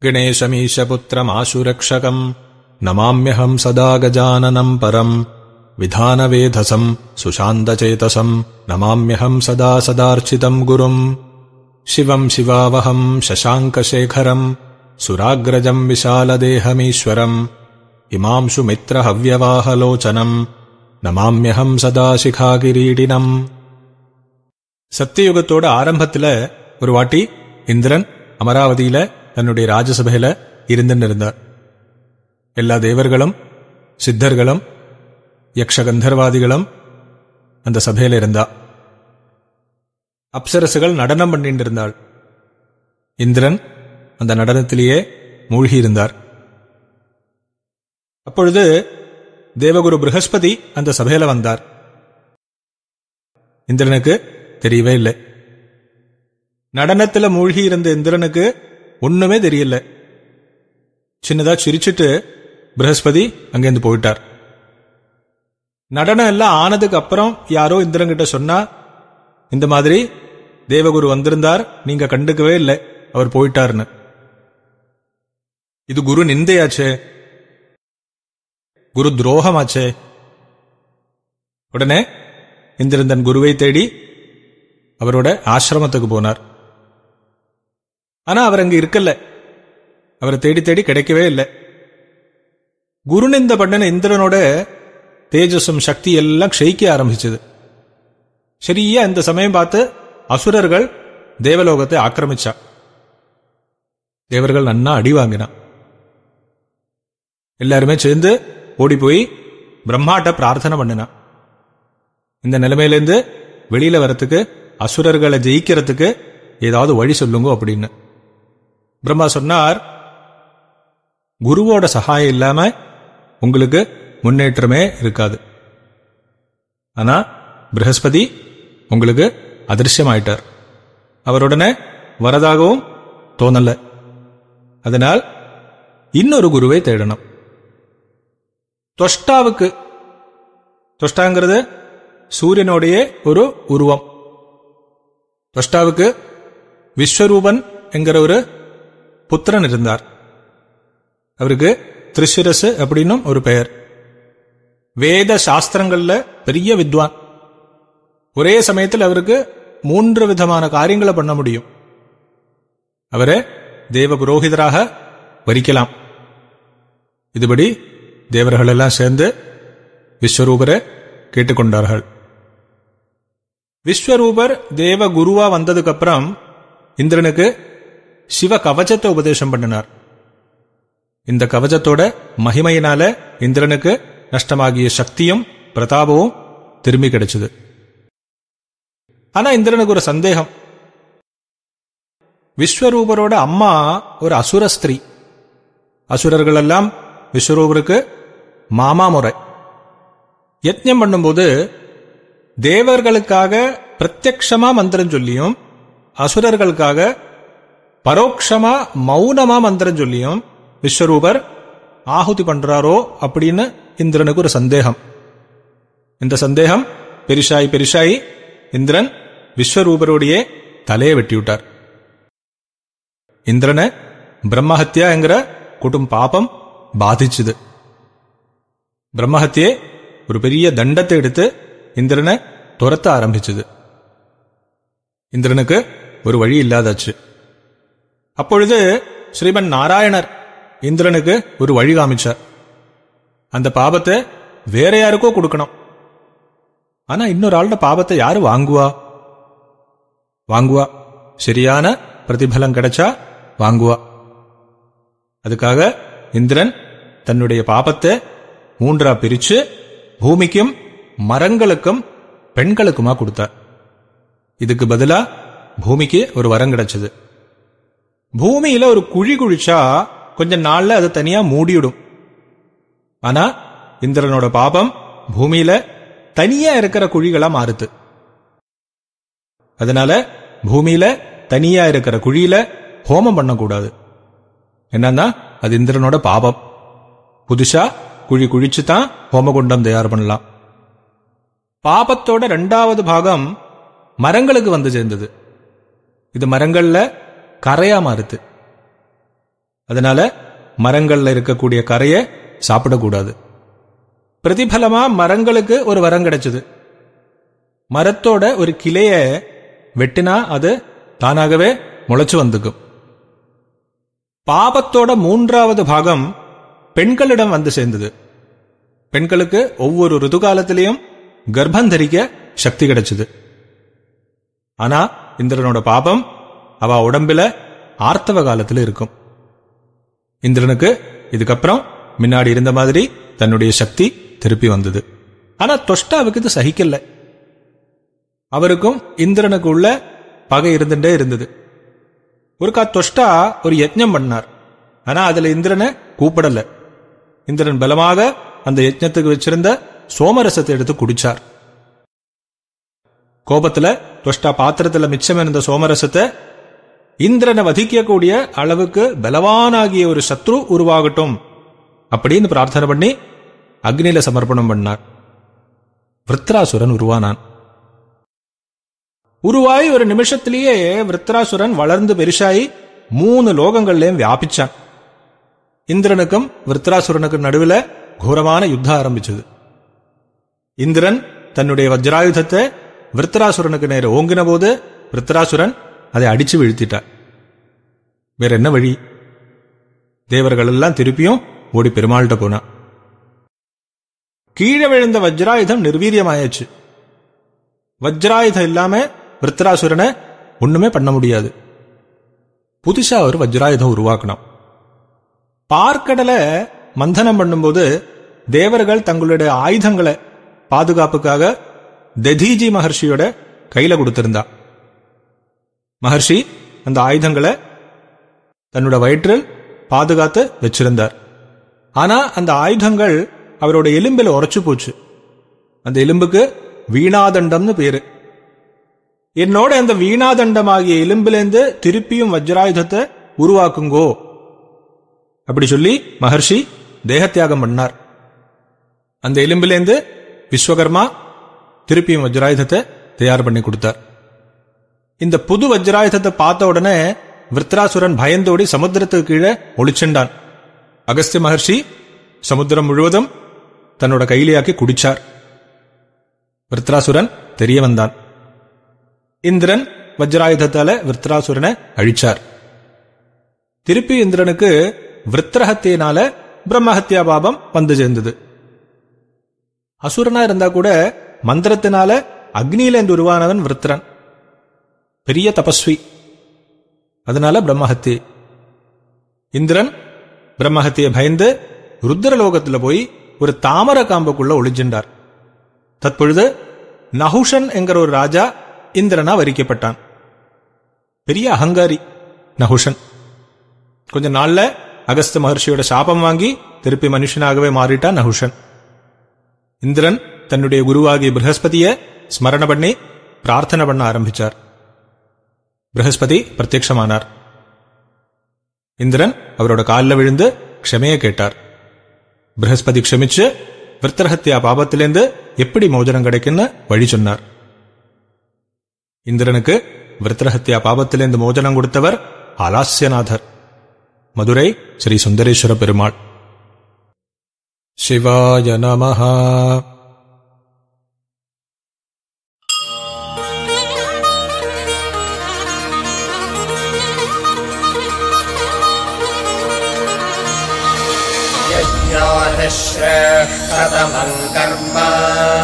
गणेशमीशपुत्रमाशुरक्षकम् नमाम्यहम् सदा गजाननम् परम् विधानवेधसम् सुशान्तचेतसम् नमाम्यहम् सदा सदार्चितम् गुरुम् शिवम् शिवावहम् शशाङ्कशेखरम् सुराग्रजम् विशालदेहमीश्वरम् हिमांशुमित्रहव्यवाहलोचनम् நமாம்யகம் சதா சிகாகிரீடினம் சத்தியுகத்தோட ஆரம்பத்துல ஒரு வாட்டி இந்திரன் அமராவதியில தன்னுடைய ராஜசபையில இருந்துன்னு இருந்தார் எல்லா தேவர்களும் சித்தர்களும் யக்ஷகந்தர்வாதிகளும் அந்த சபையில இருந்தா அப்சரசுகள் நடனம் பண்ணிட்டு இருந்தாள் இந்திரன் அந்த நடனத்திலேயே மூழ்கி இருந்தார் அப்பொழுது தேவகுரு ப்ரஹஸ்பதி அந்த சபையில வந்தார் இந்திரனுக்கு தெரியவே இல்லை நடனத்துல மூழ்கி இருந்த இந்திரனுக்கு ஒண்ணுமே தெரியல சின்னதா சிரிச்சிட்டு ப்ரஹஸ்பதி அங்கேருந்து போயிட்டார் நடனம் எல்லாம் ஆனதுக்கு அப்புறம் யாரோ இந்திரன் கிட்ட சொன்னா இந்த மாதிரி தேவகுரு வந்திருந்தார் நீங்க கண்டுக்கவே இல்லை அவர் போயிட்டாருன்னு இது குரு நிந்தையாச்சே குரு துரோகமாச்சே உடனே இந்திரன் தன் குருவை தேடி அவரோட ஆசிரமத்துக்கு போனார் ஆனா அவர் அங்க இருக்கல அவரை தேடி தேடி கிடைக்கவே இல்லை குருநிந்த பண்ணன இந்திரனோட தேஜஸும் சக்தி எல்லாம் க்ஷயிக்க ஆரம்பிச்சது சரியா இந்த சமயம் பார்த்து அசுரர்கள் தேவலோகத்தை ஆக்கிரமிச்சா தேவர்கள் நன்னா அடி வாங்கினான் எல்லாருமே சேர்ந்து ஓடி போய் பிரம்மாட்ட பிரார்த்தனை பண்ணினான் இந்த நிலைமையிலேருந்து வெளியில வரத்துக்கு அசுரர்களை ஜெயிக்கிறதுக்கு ஏதாவது வழி சொல்லுங்க அப்படின்னு பிரம்மா சொன்னார் குருவோட சகாயம் இல்லாம உங்களுக்கு முன்னேற்றமே இருக்காது ஆனா ப்ரஹஸ்பதி உங்களுக்கு அதிர்ஷ்யமாயிட்டார் அவருடனே வரதாகவும் தோணல அதனால் இன்னொரு குருவை தேடணும் தொஷ்டாவுக்கு தொஷ்டாங்கிறது சூரியனுடைய ஒரு உருவம் தொஷ்டாவுக்கு விஸ்வரூபன் என்கிற ஒரு புத்திரன் இருந்தார் அவருக்கு திரிசிரசு அப்படின்னும் ஒரு பெயர் வேத சாஸ்திரங்கள்ல பெரிய வித்வான் ஒரே சமயத்தில் அவருக்கு மூன்று விதமான காரியங்களை பண்ண முடியும் அவரை தேவ புரோகிதராக வரிக்கலாம் இதுபடி தேவர்கள் எல்லாம் சேர்ந்து விஸ்வரூபரை கேட்டுக்கொண்டார்கள் விஸ்வரூபர் தேவ குருவா வந்ததுக்கு அப்புறம் இந்திரனுக்கு சிவ கவச்சத்தை உபதேசம் பண்ணினார் இந்த கவச்சத்தோட மகிமையினால இந்திரனுக்கு நஷ்டமாகிய சக்தியும் பிரதாபமும் திரும்பி கிடைச்சது ஆனா இந்திரனுக்கு ஒரு சந்தேகம் விஸ்வரூபரோட அம்மா ஒரு அசுர ஸ்திரீ அசுரர்கள் எல்லாம் விஸ்வரூபருக்கு மாமா முறை யஜ்ஞம் பண்ணும்போது தேவர்களுக்காக பிரத்யக்ஷமா மந்திரம் சொல்லியும் அசுரர்களுக்காக பரோட்சமா மௌனமா மந்திரம் சொல்லியும் விஸ்வரூபர் ஆகுதி பண்றாரோ அப்படின்னு இந்திரனுக்கு ஒரு சந்தேகம் இந்த சந்தேகம் பெரிசாய் பெரிசாய் இந்திரன் விஸ்வரூபருடைய தலையை வெட்டிவிட்டார் இந்திரனை பிரம்மஹத்யா என்கிற குடும் பாபம் பாதிச்சுது பிரம்மஹத்தியே ஒரு பெரிய தண்டத்தை எடுத்து இந்திரனை துரத்த ஆரம்பிச்சது இந்திரனுக்கு ஒரு வழி இல்லாதாச்சு அப்பொழுது ஸ்ரீமன் நாராயணர் இந்திரனுக்கு ஒரு வழி காமிச்சார் அந்த பாபத்தை வேற யாருக்கோ கொடுக்கணும் ஆனா இன்னொரு ஆளோட பாபத்தை யாரு வாங்குவா வாங்குவா சரியான பிரதிபலம் கிடைச்சா வாங்குவா அதுக்காக இந்திரன் தன்னுடைய பாபத்தை மூன்றா பிரிச்சு பூமிக்கும் மரங்களுக்கும் பெண்களுக்குமா கொடுத்தார் இதுக்கு பதிலா பூமிக்கு ஒரு வரம் கிடைச்சது பூமியில ஒரு குழி குழிச்சா கொஞ்ச நாள்ல அது தனியா மூடிவிடும் ஆனா இந்திரனோட பாபம் பூமியில தனியா இருக்கிற குழிகளா மாறுது அதனால பூமியில தனியா இருக்கிற குழியில ஹோமம் பண்ணக்கூடாது என்னன்னா அது இந்திரனோட பாபம் புதுசா குழி குழிச்சு தான் ஹோமகுண்டம் தயார் பண்ணலாம் பாபத்தோட ரெண்டாவது பாகம் மரங்களுக்கு வந்து சேர்ந்தது இது மரங்கள்ல கரையா மாறுது அதனால மரங்கள்ல இருக்கக்கூடிய கரையை சாப்பிடக்கூடாது பிரதிபலமா மரங்களுக்கு ஒரு வரம் கிடைச்சது மரத்தோட ஒரு கிளைய வெட்டினா அது தானாகவே முளைச்சு வந்துக்கும் பாபத்தோட மூன்றாவது பாகம் பெண்களிடம் வந்து சேர்ந்தது பெண்களுக்கு ஒவ்வொரு ருது காலத்திலையும் கர்ப்பம் தரிக்க சக்தி கிடைச்சது ஆனா இந்திரனோட பாபம் அவ உடம்பில ஆர்த்தவ காலத்துல இருக்கும் இந்திரனுக்கு இதுக்கப்புறம் முன்னாடி இருந்த மாதிரி தன்னுடைய சக்தி திருப்பி வந்தது ஆனா தொஷ்டாவுக்கு இது சகிக்கல அவருக்கும் இந்திரனுக்கு உள்ள பகை இருந்துட்டே இருந்தது ஒருக்கா தொஷ்டா ஒரு யஜ்ஞம் பண்ணார் ஆனா அதுல இந்திரனை கூப்பிடல இந்திரன் பலமாக அந்த யஜ்ஞத்துக்கு வச்சிருந்த சோமரசத்தை எடுத்து குடிச்சார் கோபத்துல தொஷ்டா பாத்திரத்துல மிச்சம் இருந்த சோமரசத்தை இந்திரனை வதிக்கக்கூடிய அளவுக்கு பலவானாகிய ஒரு சத்ரு உருவாகட்டும் அப்படின்னு பிரார்த்தனை பண்ணி அக்னியில சமர்ப்பணம் பண்ணார் விருத்ராசுரன் உருவானான் உருவாய் ஒரு நிமிஷத்திலேயே விருத்ராசுரன் வளர்ந்து பெருசாயி மூணு லோகங்கள்லயும் வியாபிச்சான் இந்திரனுக்கும் விருத்ராசுரனுக்கும் நடுவில் கோரமான யுத்தம் ஆரம்பிச்சது இந்திரன் தன்னுடைய வஜ்ராயுதத்தை விருத்ராசுரனுக்கு நேர ஓங்கின போது விருத்ராசுரன் அதை அடிச்சு வீழ்த்திட்டார் வேற என்ன வழி தேவர்கள் எல்லாம் திருப்பியும் ஓடி பெருமாள்கிட்ட போனான் கீழே விழுந்த வஜ்ராயுதம் நிர்வீரியமாயாச்சு வஜ்ராயுதம் இல்லாம விருத்ராசுரனை ஒண்ணுமே பண்ண முடியாது புதுசா ஒரு வஜ்ராயுதம் உருவாக்கணும் பார்க்கடலை மந்தனம் பண்ணும்போது தேவர்கள் தங்களுடைய ஆயுதங்களை பாதுகாப்புக்காக ததீஜி மகர்ஷியோட கையில கொடுத்திருந்தா மகர்ஷி அந்த ஆயுதங்களை தன்னோட வயிற்றில் பாதுகாத்து வச்சிருந்தார் ஆனா அந்த ஆயுதங்கள் அவரோட எலும்பில் உரைச்சு போச்சு அந்த எலும்புக்கு வீணாதண்டம்னு பேரு என்னோட அந்த வீணாதண்டமாகிய எலும்பிலேருந்து திருப்பியும் வஜ்ராயுதத்தை உருவாக்குங்கோ அப்படி சொல்லி மகர்ஷி தேகத்தியாகம் பண்ணார் அந்த எலும்பிலேருந்து விஸ்வகர்மா திருப்பியும் வஜ்ராயுதத்தை தயார் பண்ணி கொடுத்தார் இந்த புது வஜ்ராயுதத்தை பார்த்த உடனே விருத்ராசுரன் பயந்தோடி சமுத்திரத்துக்கு கீழே ஒளிச்செண்டான் அகஸ்திய மகர்ஷி சமுத்திரம் முழுவதும் தன்னோட கையிலேயாக்கி குடிச்சார் விருத்ராசுரன் தெரிய வந்தான் இந்திரன் வஜ்ராயுதத்தால விருத்ராசுரனை அழிச்சார் திருப்பி இந்திரனுக்கு விருத்ரஹத்தியனால பிரம்மஹத்யா பாபம் வந்து சேர்ந்தது அசுரனா இருந்தா கூட மந்திரத்தினால அக்னியிலேந்து உருவானவன் விருத்ரன் பெரிய தபஸ்வி அதனால பிரம்மஹத்தி இந்திரன் பிரம்மஹத்திய பயந்து ருத்ரலோகத்துல போய் ஒரு தாமர காம்புக்குள்ள ஒளிஞ்சின்றார் தற்பொழுது நகுஷன் என்கிற ஒரு ராஜா இந்திரனா வரிக்கப்பட்டான் பெரிய அகங்காரி நகுஷன் கொஞ்ச நாள்ல அகஸ்த மகர்ஷியோட சாபம் வாங்கி திருப்பி மனுஷனாகவே மாறிட்டான் நகுஷன் இந்திரன் தன்னுடைய குருவாகிய பிரகஸ்பதிய ஸ்மரண பண்ணி பிரார்த்தனை பண்ண ஆரம்பிச்சார் பிரகஸ்பதி பிரத்யட்சமானார் இந்திரன் அவரோட காலில் விழுந்து க்ஷமைய கேட்டார் பிரகஸ்பதி க்ஷமிச்சு விருத்தரஹத்யா பாபத்திலேருந்து எப்படி மோஜனம் கிடைக்குன்னு வழி சொன்னார் இந்திரனுக்கு விருத்தரஹத்யா பாபத்திலேருந்து மோஜனம் கொடுத்தவர் ஆலாஸ்யநாதர் மதுரை ஸ்ரீ சுந்தரேஸ்வர பெருமாள் சிவாய நமஹா यज्ञानश्रेष्ठतमम् कर्म